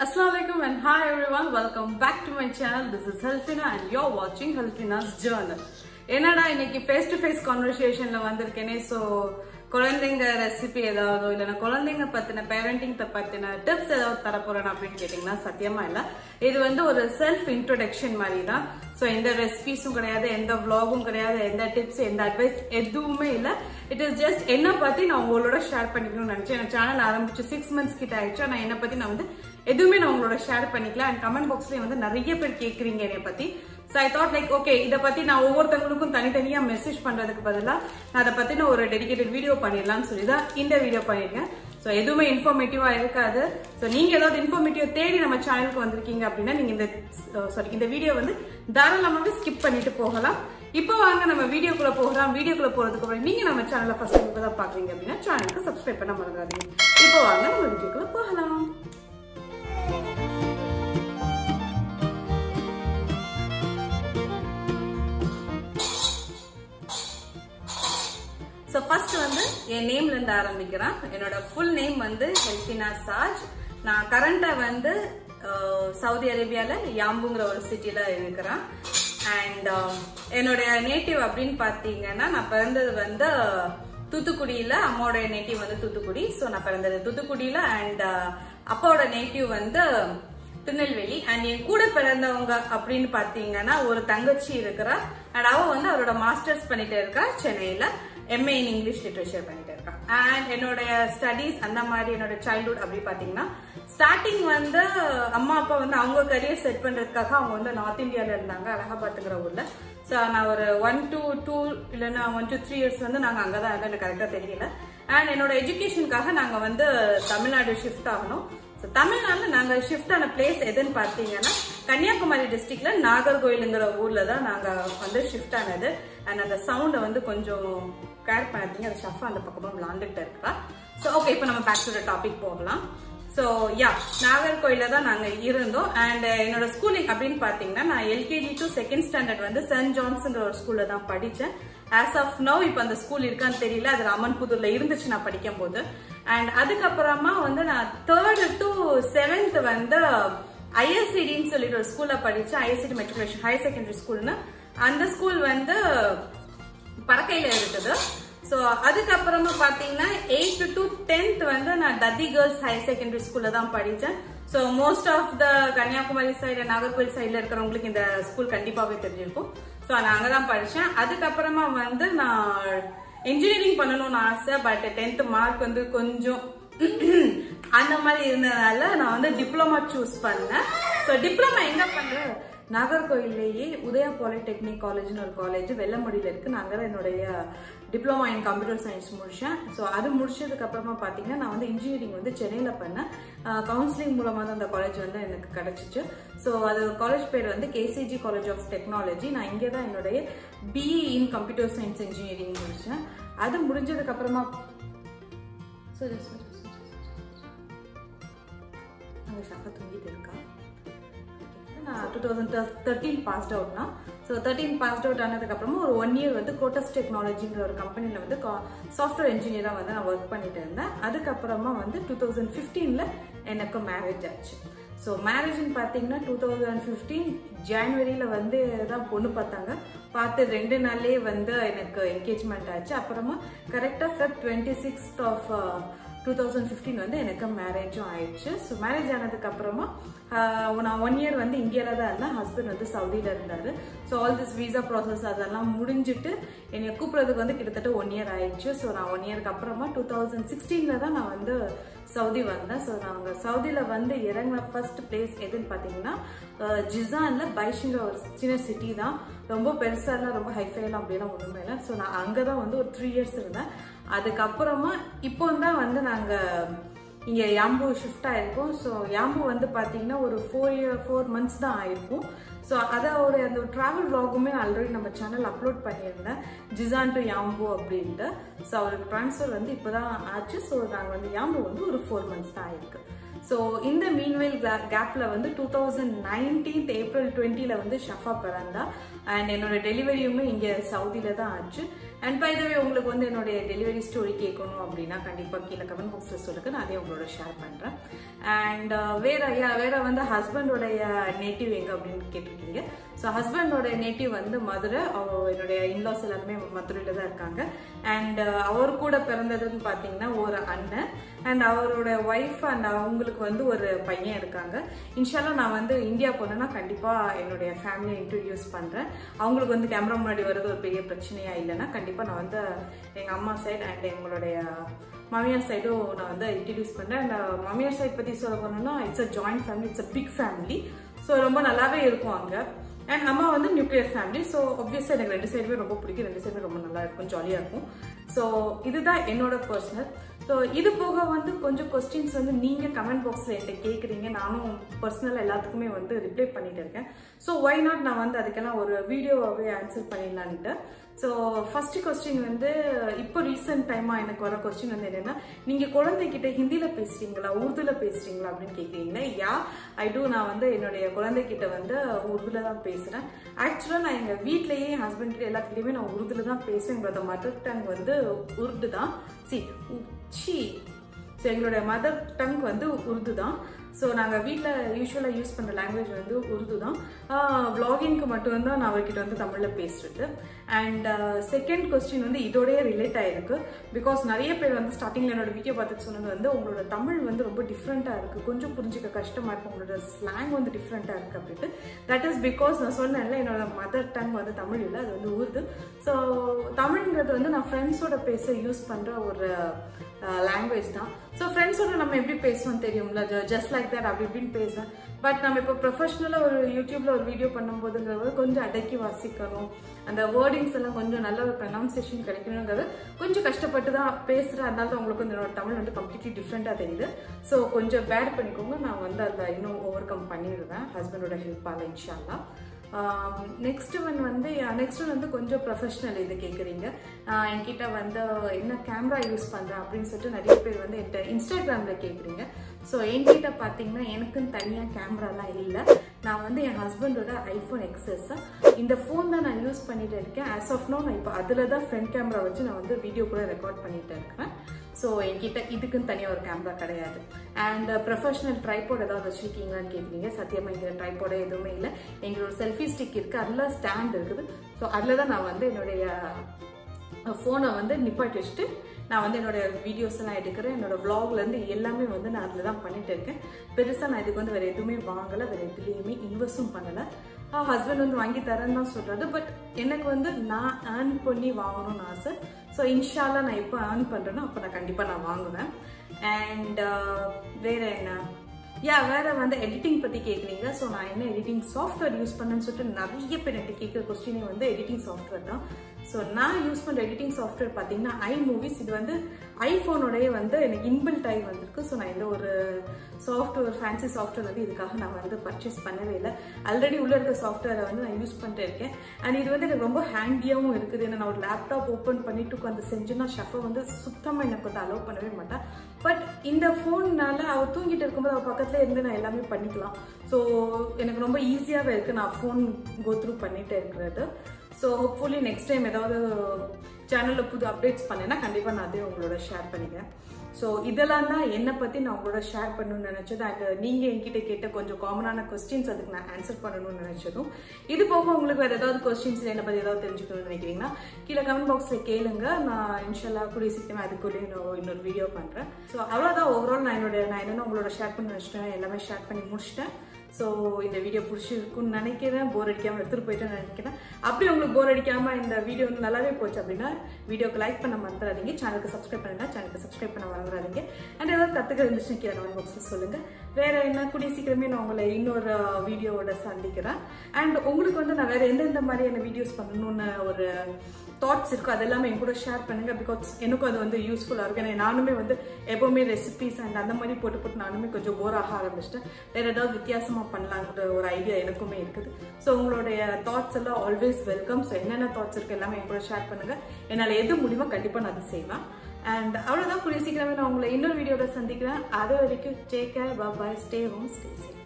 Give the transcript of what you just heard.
Assalamualaikum and hi everyone. Welcome back to my channel. This is Helfina and you're watching Helfina's Journal. என்னடா இன்னைக்கு face to face கான்வர்சேஷன்ல வந்திருக்கேனே so குழந்தைங்க recipe ஏதாவது இல்லைன்னா குழந்தைங்க பத்தின பேரண்டிங் பத்தின டிப்ஸ் ஏதாவது தரப்போறேன் அப்படின்னு கேட்டீங்கன்னா சத்தியமா இல்ல இது வந்து ஒரு செல்ஃப் இன்ட்ரோடக்ஷன் மாதிரி தான் ஸோ எந்த ரெசிபிஸும் கிடையாது எந்த vlogகும் கிடையாது எந்த டிப்ஸ் எந்த அட்வைஸ் எதுவுமே இல்ல இட் இஸ் ஜஸ்ட் என்ன பத்தி நான் உங்களோட ஷேர் பண்ணிக்கணும்னு நினைச்சேன் என் சேனல் ஆரம்பிச்சு சிக்ஸ் மந்த்ஸ் கிட்ட ஆயிடுச்சு நான் என்ன பத்தி நான் வந்து எதுவுமே நான் உங்களோட ஷேர் பண்ணிக்கல அண்ட் கமெண்ட் பாக்ஸ்லயும் வந்து நிறைய பேர் கேக்குறீங்க என்னை பத்தி so I thought like okay இதை பத்தி நான் ஒவ்வொருத்தவங்களுக்கும் தனித்தனியா மெசேஜ் பண்றதுக்கு பதிலா நான் அதை பத்தி நான் ஒரு டெடிகேட்டட் வீடியோ பண்ணிடலாம்னு சொல்லி தான் இந்த வீடியோ பண்ணிருக்கேன் ஸோ எதுவுமே இன்ஃபார்மேட்டிவா இருக்காது ஸோ நீங்க ஏதாவது இன்ஃபார்மேட்டிவ் தேடி நம்ம சேனலுக்கு வந்திருக்கீங்க அப்படின்னா நீங்க இந்த சாரி இந்த வீடியோ வந்து தாராளமாவே ஸ்கிப் பண்ணிட்டு போகலாம் இப்போ வாங்க நம்ம வீடியோக்குள்ள போகலாம் வீடியோக்குள்ள போறதுக்கு அப்புறம் நீங்க நம்ம சேனலை ஃபர்ஸ்ட் இப்போ தான் பாக்குறீங்க அப்படின்னா சேனலுக்கு சப்ஸ்கிரைப் பண்ண மறந்துடாதீங்க இப்போ வாங்க நம்ம வீடியோக்குள்ள போகலாம் ஸோ ஃபர்ஸ்ட் வந்து என் நேம்ல இருந்து ஆரம்பிக்கிறேன் என்னோட ஃபுல் நேம் வந்து ஹெல்பினா சாஜ் நான் கரண்டா வந்து அஹ், சவுதி அரேபியால யாம்புங்கிற ஒரு சிட்டில இருக்கிறேன் அண்ட் என்னுடைய நேட்டிவ் அப்படின்னு பார்த்தீங்கன்னா நான் பிறந்தது வந்து தூத்துக்குடியில அம்மாவோட நேட்டிவ் வந்து தூத்துக்குடி ஸோ நான் பிறந்தது தூத்துக்குடியில அண்ட் அப்பாவோட நேட்டிவ் வந்து திருநெல்வேலி அண்ட் என் கூட பிறந்தவங்க அப்படின்னு பாத்தீங்கன்னா ஒரு தங்கச்சி இருக்கிறா அண்ட் அவ வந்து அவரோட மாஸ்டர்ஸ் பண்ணிட்டு இருக்கா சென்னையில எம்ஏ இன் இங்கிலீஷ் லிட்ரேச்சர் பண்ணிட்டு இருக்கா அண்ட் என்னுடைய ஸ்டடீஸ் அந்த மாதிரி என்னோட சைல்ட்ஹுட் அப்படி பாத்தீங்கன்னா ஸ்டார்டிங் வந்து அம்மா அப்பா வந்து அவங்க கரியர் செட் பண்றதுக்காக அவங்க வந்து நார்த் இந்தியால இருந்தாங்க அலகாபாத்துங்கிற ஊர்ல ஸோ நான் ஒரு ஒன் டூ டூ இல்லைன்னா ஒன் டூ த்ரீ இயர்ஸ் வந்து நாங்கள் அங்கே தான் எனக்கு கரெக்டாக தெரியல அண்ட் என்னோட எஜுகேஷனுக்காக நாங்கள் வந்து தமிழ்நாடு ஷிஃப்ட் ஆகணும் ஸோ தமிழ்நாடுல நாங்க ஷிஃப்ட் ஆன பிளேஸ் எதுன்னு பார்த்தீங்கன்னா கன்னியாகுமரி டிஸ்ட்ரிக்ட்ல நாகர்கோயிலுங்கிற ஊர்ல தான் நாங்க வந்து ஷிஃப்ட் ஆனது அண்ட் அந்த சவுண்டை வந்து கொஞ்சம் கேர் பண்ணாதீங்க அந்த ஷஃபா அந்த பக்கமா விளாண்டுட்டு இருக்கா ஸோ ஓகே இப்போ நம்ம பேக் டு த டாபிக் போகலாம் ஸோ யா நாகர்கோயில தான் நாங்க இருந்தோம் அண்ட் என்னோட ஸ்கூலிங் அப்படின்னு பாத்தீங்கன்னா நான் எல்கேஜி டு செகண்ட் ஸ்டாண்டர்ட் வந்து சென்ட் ஜான்ஸ்ங்கிற ஒரு ஸ்கூல்ல தான் படிச்சேன் ஆஸ் ஆஃப் நவ் இப்போ அந்த ஸ்கூல் இருக்கான்னு தெரியல அது ராமன்புதூர்ல இருந்துச்சு நான் படிக்கும் போது அண்ட் அதுக்கப்புறமா வந்து நான் தேர்டு டு செவன்த் வந்து ஐஎஸ்சிடின்னு சொல்லிட்டு ஒரு ஸ்கூல்ல படிச்சேன் ஐஎஸ்சிடி மெட்ரிகுலேஷன் ஹையர் செகண்டரி ஸ்கூல்னு அந்த ஸ்கூல் வந்து பறக்கையில இருக்குது ஸோ அதுக்கப்புறமா பார்த்தீங்கன்னா எயித் டு டென்த் வந்து நான் தத்தி கேர்ள்ஸ் ஹையர் செகண்டரி ஸ்கூல்ல தான் படித்தேன் so most of the Kanyakumari side Nagercoil சைடில் இருக்கிறவங்களுக்கு இந்த ஸ்கூல் கண்டிப்பாகவே தெரிஞ்சிருக்கும் ஸோ நான் அங்கே தான் படித்தேன் அதுக்கப்புறமா வந்து நான் இன்ஜினியரிங் பண்ணணும்னு ஆசை பட் டென்த் மார்க் வந்து கொஞ்சம் அந்த மாதிரி இருந்ததுனால நான் வந்து டிப்ளமா சூஸ் பண்ணேன் ஸோ டிப்ளமா எங்க பண்ணேன் நாகர்கோயிலேயே உதயா பாலிடெக்னிக் காலேஜ்னு ஒரு காலேஜ் வெள்ளமடியில் இருக்கு நான் அங்கே தான் என்னுடைய டிப்ளமா இன் கம்ப்யூட்டர் சயின்ஸ் முடித்தேன் ஸோ அது முடிச்சதுக்கு அப்புறமா பார்த்தீங்கன்னா நான் வந்து இன்ஜினியரிங் வந்து சென்னையில் பண்ணேன் கவுன்சிலிங் மூலமாக தான் அந்த காலேஜ் வந்து எனக்கு கிடச்சிச்சு ஸோ அது காலேஜ் பேர் வந்து கேசிஜி காலேஜ் ஆஃப் டெக்னாலஜி நான் இங்கே தான் என்னுடைய BE in computer science engineering முடித்தேன் அது முடிஞ்சதுக்கு அப்புறமா சரி சரி அங்கே ஷஃபா தூங்கிட்டு இருக்கா நான் டூ தௌசண்ட் தேர்ட்டீன் பாஸ்ட் அவுட்னா ஸோ தேர்ட்டீன் பாஸ்ட் அவுட் ஆனதுக்கப்புறமா ஒரு ஒன் இயர் வந்து கோட்டஸ் டெக்னாலஜிங்கிற ஒரு கம்பெனியில் வந்து சாஃப்ட்வேர் இன்ஜினியராக வந்து நான் ஒர்க் பண்ணிட்டு இருந்தேன் அதுக்கப்புறமா வந்து டூ தௌசண்ட் ஃபிஃப்டீனில் எனக்கு மேரேஜ் ஆச்சு ஸோ மேரேஜ்னு பார்த்தீங்கன்னா டூ தௌசண்ட் ஃபிஃப்டீன் ஜான்வரியில் வந்து தான் பொண்ணு பார்த்தாங்க பார்த்து ரெண்டு நாள்லேயே வந்து எனக்கு என்கேஜ்மெண்ட் ஆச்சு அப்புறமா கரெக்டாக Feb twenty sixth of two thousand fifteen வந்து எனக்கு மேரேஜும் ஆயிடுச்சு ஸோ மேரேஜ் ஆனதுக்கு அப்புறமா ஆஹ், நான் ஒன் இயர் வந்து இந்தியாவில் தான் இருந்தேன் ஹஸ்பண்ட் வந்து சவுதியில் இருந்தார் so all this visa process அதெல்லாம் முடிஞ்சுட்டு என்னை கூப்பிட்றதுக்கு வந்து கிட்டத்தட்ட ஒன் இயர் ஆயிடுச்சு ஸோ நான் ஒன் இயருக்கு அப்புறமா டூ தௌசண்ட் சிக்ஸ்டீனில் தான் நான் வந்து சவுதி வந்தேன் ஸோ நாங்கள் சவுதியில் வந்து இறங்கின ஃபர்ஸ்ட் பிளேஸ் எதுன்னு பார்த்தீங்கன்னா ஜிசானில் பைஷிங்கிற ஒரு சின்ன சிட்டி தான் ரொம்ப பெருசாலாம் ரொம்ப ஹைஃபைலாம் அப்படியெல்லாம் ஒன்றுமே இல்லை ஸோ நான் அங்கே தான் வந்து ஒரு த்ரீ இயர்ஸ் இருந்தேன் அதுக்கப்புறமா இப்போ தான் வந்து நாங்கள் இங்கே யாம்பு ஷிஃப்ட் ஆயிருக்கோம் ஸோ யாம்பு வந்து பார்த்தீங்கன்னா ஒரு ஃபோர் இயர் ஃபோர் மந்த்ஸ் தான் ஆயிருக்கும் ஸோ அதோட அந்த ட்ராவல் vlogுமே ஆல்ரெடி நம்ம சேனல் அப்லோட் பண்ணியிருந்தேன் ஜிசான் டு யாம்பு அப்படின்ட்டு ஸோ அவருக்கு ட்ரான்ஸ்ஃபர் வந்து இப்போ தான் ஆச்சு ஸோ நாங்கள் வந்து யாம்பு வந்து ஒரு ஃபோர் மந்த்ஸ் தான் ஆயிருக்கு ஸோ இந்த மீன்வெல் கேப்ல வந்து டூ தௌசண்ட் நைன்டீன்த் ஏப்ரல் டுவெண்ட்டில வந்து ஷஃபா பிறந்தா அண்ட் என்னோட டெலிவரியுமே இங்க சவுதியில தான் ஆச்சு அண்ட் பை த வே உங்களுக்கு வந்து என்னுடைய டெலிவரி ஸ்டோரி கேட்கணும் அப்படின்னா கண்டிப்பா கீழே கமெண்ட் பாக்ஸ்ல சொல்லுங்க நான் அதே உங்களோட ஷேர் பண்றேன் அண்ட் வேற யா- வேற வந்து ஹஸ்பண்டோடைய நேட்டிவ் எங்க அப்படின்னு கேட்டிருக்கீங்க ஸோ ஹஸ்பண்டோட நேட்டிவ் வந்து மதுரை அவ- என்னுடைய இன்லாஸ் எல்லாருமே மதுரையில தான் இருக்காங்க அண்ட் அவர் கூட பிறந்ததுன்னு பார்த்தீங்கன்னா ஒரு அண்ணன் அண்ட் அவரோட ஒய்ஃப் அண்ட் அவங்களுக்கு வந்து ஒரு பையன் இருக்காங்க இன்ஷால்லா நான் வந்து இந்தியா போனேன்னா கண்டிப்பா என்னுடைய ஃபேமிலியை இன்ட்ரடியூஸ் பண்றேன் அவங்களுக்கு வந்து கேமரா முன்னாடி வர்றது ஒரு பெரிய பிரச்சனையா இல்லைன்னா கண்டிப்பா நான் வந்து எங்க அம்மா சைடு அண்ட் எங்களுடைய மாமியார் சைடும் நான் வந்து இன்ட்ரடியூஸ் பண்றேன் அண்ட் மாமியார் சைட் பத்தி சொல்ல போனோம்னா it's a joint family it's a big family so ரொம்ப நல்லாவே இருக்கும் அங்க அண்ட் அம்மா வந்து நியூக்ளியர் ஃபேமிலி ஸோ ஆப்வியஸாக எனக்கு ரெண்டு சைடுமே ரொம்ப பிடிக்கும் ரெண்டு சைடுமே ரொம்ப நல்லா இருக்கும் ஜாலியாக இருக்கும் ஸோ இதுதான் என்னோட பர்சனல் ஸோ இது போக வந்து கொஞ்சம் கொஸ்டின்ஸ் வந்து நீங்கள் கமெண்ட் பாக்ஸில் என்கிட்ட கேட்குறீங்க நானும் பர்சனலாக எல்லாத்துக்குமே வந்து ரிப்ளை பண்ணிட்டு இருக்கேன் ஸோ ஒய் நாட் நான் வந்து அதுக்கெல்லாம் ஒரு வீடியோவாகவே ஆன்சர் பண்ணிடலான்ட்டு ஸோ ஃபர்ஸ்ட் கொஸ்டின் வந்து இப்போ ரீசெண்ட் டைமாக எனக்கு வர கொஸ்டின் வந்து என்னன்னா நீங்கள் குழந்தைகிட்ட ஹிந்தியில் பேசுறீங்களா உருதுல பேசுறீங்களா அப்படின்னு கேட்குறீங்களா யா ஐ டூ நான் வந்து என்னுடைய குழந்தைகிட்ட வந்து உருதுல தான் பேசுகிறேன் ஆக்சுவலாக நான் எங்கள் வீட்லேயே என் ஹஸ்பண்ட் கிட்ட எல்லாத்துக்கிட்டையுமே நான் உருதுல தான் பேசுவேன் எங்களோட மதர் டங் வந்து உருது தான் சி உச்சி ஸோ எங்களுடைய மதர் டங் வந்து உருது தான் ஸோ நாங்கள் வீட்டில் யூஸ்வலாக யூஸ் பண்ணுற லாங்குவேஜ் வந்து உருது தான் vloggingக்கு மட்டும்தான் நான் அவர்கிட்ட வந்து தமிழில் பேசுறது அண்ட் செகண்ட் கொஸ்டின் வந்து இதோடய ரிலேட் ஆயிருக்கு பிகாஸ் நிறைய பேர் வந்து ஸ்டார்டிங்கில் என்னோட வீடியோ பார்த்துட்டு சொன்னது வந்து உங்களோட தமிழ் வந்து ரொம்ப டிஃப்ரெண்ட்டாக இருக்குது கொஞ்சம் புரிஞ்சுக்க கஷ்டமாக இருக்கும் உங்களோட ஸ்லாங் வந்து டிஃப்ரெண்ட்டாக இருக்குது அப்படின்ட்டு தட் இஸ் பிகாஸ் நான் சொன்னேன்ல என்னோட மதர் டங் வந்து தமிழ் இல்லை அது வந்து உருது ஸோ தமிழ்ங்கிறது வந்து நான் ஃப்ரெண்ட்ஸோட பேச யூஸ் பண்ணுற ஒரு லாங்குவேஜ் தான் ஸோ ஃப்ரெண்ட்ஸோட நம்ம எப்படி பேசுவோம் தெரியும்ல ஜஸ்ட் லைக் தட் அப்படி இப்படின்னு பேசுவேன் பட் நம்ம இப்போ ப்ரொஃபஷனலாக ஒரு யூடியூப்ல ஒரு வீடியோ பண்ணும்போதுங்கிறது கொஞ்சம் அடக்கி வாசிக்கணும் அந்த வேர்டிங்ஸ் எல்லாம் கொஞ்சம் நல்ல ஒரு ப்ரொனவுன்சியேஷன் கிடைக்கணுங்கிறது கொஞ்சம் கஷ்டப்பட்டு தான் பேசுகிறேன் அதனால தான் உங்களுக்கு வந்து என்னோட தமிழ் வந்து கம்ப்ளீட்லி டிஃப்ரெண்ட்டாக தெரியுது ஸோ கொஞ்சம் பேட் பண்ணிக்கோங்க நான் வந்து அதில் இன்னும் ஓவர் கம் பண்ணிடுவேன் ஹஸ்பண்டோட ஹெல்ப்பால் இன்ஷால்லா நெக்ஸ்ட் ஒன் வந்து நெக்ஸ்ட் ஒன் வந்து கொஞ்சம் ப்ரொஃபஷனல் இது கேட்குறீங்க என்கிட்ட வந்து என்ன கேமரா யூஸ் பண்ணுறேன் அப்படின்னு சொல்லிட்டு நிறைய பேர் வந்து என்கிட்ட இன்ஸ்டாகிராமில் கேட்குறீங்க ஸோ என்கிட்ட பார்த்தீங்கன்னா எனக்குன்னு தனியாக கேமராலாம் இல்லை நான் வந்து என் ஹஸ்பண்டோட ஐஃபோன் எக்ஸஸ் இந்த ஃபோன் தான் நான் யூஸ் பண்ணிட்டு இருக்கேன் ஆஸ் ஆஃப் நோ நான் இப்போ அதில் தான் ஃப்ரண்ட் கேமரா வச்சு நான் வந்து வீடியோ கூட ரெக்கார்ட் பண்ணிட்டு இருக்கேன் ஸோ என்கிட்ட இதுக்குன்னு தனியாக ஒரு கேமரா கிடையாது அண்ட் ப்ரொஃபஷனல் ட்ரைபோர்ட் ஏதாவது வச்சுருக்கீங்களான்னு கேட்குறீங்க சத்தியமாக எங்கள் ட்ரைபோர்டு எதுவுமே இல்லை எங்களோட செல்ஃபி ஸ்டிக் இருக்குது அதில் ஸ்டாண்ட் இருக்குது ஸோ அதில் தான் நான் வந்து என்னுடைய ஃபோனை வந்து நிப்பாட்டி வச்சுட்டு நான் வந்து என்னோட வீடியோஸ் எல்லாம் எடுக்கிறேன் என்னோட vlogலேருந்து எல்லாமே வந்து நான் அதில் தான் பண்ணிட்டு இருக்கேன் பெருசாக நான் இதுக்கு வந்து வேறு எதுவுமே வாங்கலை வேறு எதுலேயுமே இன்வெஸ்டும் பண்ணலை ஹஸ்பண்ட் வந்து வாங்கி தரேன்னு தான் சொல்கிறாரு பட் எனக்கு வந்து நான் ஏர்ன் பண்ணி வாங்கணும்னு ஆசை ஸோ இன்ஷால்லா நான் எப்போ ஏர்ன் பண்ணுறேனோ அப்போ நான் கண்டிப்பாக நான் வாங்குவேன் அண்ட் வேற என்ன யா வேற வந்து எடிட்டிங் பத்தி கேக்குறீங்க ஸோ நான் என்ன எடிட்டிங் சாஃப்ட்வேர் யூஸ் பண்ணேன்னு சொல்லிட்டு நிறைய பேர் என்கிட்ட கேட்குற கொஸ்டினே வந்து எடிட்டிங் சாஃப்ட்வேர் தான் ஸோ நான் யூஸ் பண்ற எடிட்டிங் சாஃப்ட்வேர் பார்த்தீங்கன்னா ஐ மூவிஸ் இது வந்து ஐஃபோனோடய வந்து எனக்கு இன்பில்ட் ஆகி வந்திருக்கு ஸோ நான் எந்த ஒரு சாஃப்ட்வேர் ஃபேன்சி சாஃப்ட்வேர் வந்து இதுக்காக நான் வந்து பர்ச்சேஸ் பண்ணவே இல்லை ஆல்ரெடி உள்ள இருக்க சாஃப்ட்வேரை வந்து நான் யூஸ் பண்ணிட்டு இருக்கேன் அண்ட் இது வந்து எனக்கு ரொம்ப ஹேண்டியாகவும் இருக்குது ஏன்னா நான் ஒரு லேப்டாப் ஓப்பன் பண்ணிட்டு உட்காந்து செஞ்சேன்னா ஷஃபை வந்து சுத்தமாக எனக்கு வந்து அலோவ் பண்ணவே மாட்டேன் பட் இந்த ஃபோன்னால அவள் தூங்கிட்டு இருக்கும்போது அவள் பக்கத்துல இருந்து நான் எல்லாமே பண்ணிக்கலாம் ஸோ எனக்கு ரொம்ப ஈஸியாகவே இருக்குது நான் ஃபோன் கோ த்ரூ பண்ணிட்டு இருக்கிறது ஸோ ஹோப்ஃபுல்லி நெக்ஸ்ட் டைம் ஏதாவது சேனலில் புது அப்டேட்ஸ் பண்ணேன்னா கண்டிப்பாக நான் அதையும் உங்களோட ஷேர் பண்ணிக்கிறேன் ஸோ இதெல்லாம் தான் என்னை பற்றி நான் உங்களோட ஷேர் பண்ணணும்னு நினச்சது அண்ட் நீங்கள் என்கிட்ட கேட்ட கொஞ்சம் காமனான கொஸ்டின்ஸ் அதுக்கு நான் ஆன்சர் பண்ணணும்னு நினச்சதும் இது போக உங்களுக்கு வேறு ஏதாவது கொஸ்டின்ஸ் என்னை பற்றி ஏதாவது தெரிஞ்சுக்கணும்னு நினைக்கிறீங்கன்னா கீழே கமெண்ட் பாக்ஸில் கேளுங்க நான் இன்ஷால்லா கூடிய சீக்கிரமே அதுக்குள்ளேயே நான் இன்னொரு வீடியோ பண்ணுறேன் ஸோ அவ்வளோதான் ஓவரால் நான் என்னோட நான் என்னென்ன உங்களோட ஷேர் பண்ணி வச்சிட்டேன் எல்லாமே ஷேர் பண்ணி முடிச்சிட்டேன் ஸோ இந்த வீடியோ பிடிச்சிருக்குன்னு நினைக்கிறேன் போர் அடிக்காமல் எடுத்துகிட்டு போயிட்டேன்னு நினைக்கிறேன் அப்படி உங்களுக்கு போர் அடிக்காமல் இந்த வீடியோ வந்து நல்லாவே போச்சு அப்படின்னா வீடியோக்கு லைக் பண்ண மறந்துடாதீங்க சேனலுக்கு சப்ஸ்கிரைப் பண்ணுங்க சேனலுக்கு சப்ஸ்கிரைப் பண்ண மறந்துடாதீங்க அண்ட் ஏதாவது கற்றுக்க இருந்துச்சுன்னு கீழே கமெண்ட் பாக்ஸில் சொல்லுங்கள் வேற என்ன கூடிய சீக்கிரமே நான் உங்களை இன்னொரு வீடியோவோட சந்திக்கிறேன் அண்ட் உங்களுக்கு வந்து நான் வேற எந்தெந்த மாதிரியான வீடியோஸ் பண்ணணும்னு ஒரு தாட்ஸ் இருக்கோ அது எல்லாமே என் கூட ஷேர் பண்ணுங்க பிகாஸ் எனக்கும் அது வந்து யூஸ்ஃபுல்லாக இருக்கும் ஏன்னா நானுமே வந்து எப்போவுமே ரெசிபிஸ் அண்ட் அந்த மாதிரி போட்டு போட்டு நானுமே கொஞ்சம் போர் ஆக ஆரம்பிச்சிட்டேன் வேற ஏதாவது வித்தியாசமாக பண்ணலாங்கிற ஒரு ஐடியா எனக்குமே இருக்குது ஸோ உங்களுடைய தாட்ஸ் எல்லாம் ஆல்வேஸ் வெல்கம் ஸோ என்னென்ன தாட்ஸ் இருக்கு எல்லாமே என் கூட ஷேர் பண்ணுங்க என்னால் எது முடியுமோ கண்டிப்பாக நான் அது செய்வேன் அண்ட் அவ்வளோதான் கூடிய சீக்கிரமே நான் உங்களை இன்னொரு வீடியோவில் சந்திக்கிறேன் அது வரைக்கும் take care bye stay home stay safe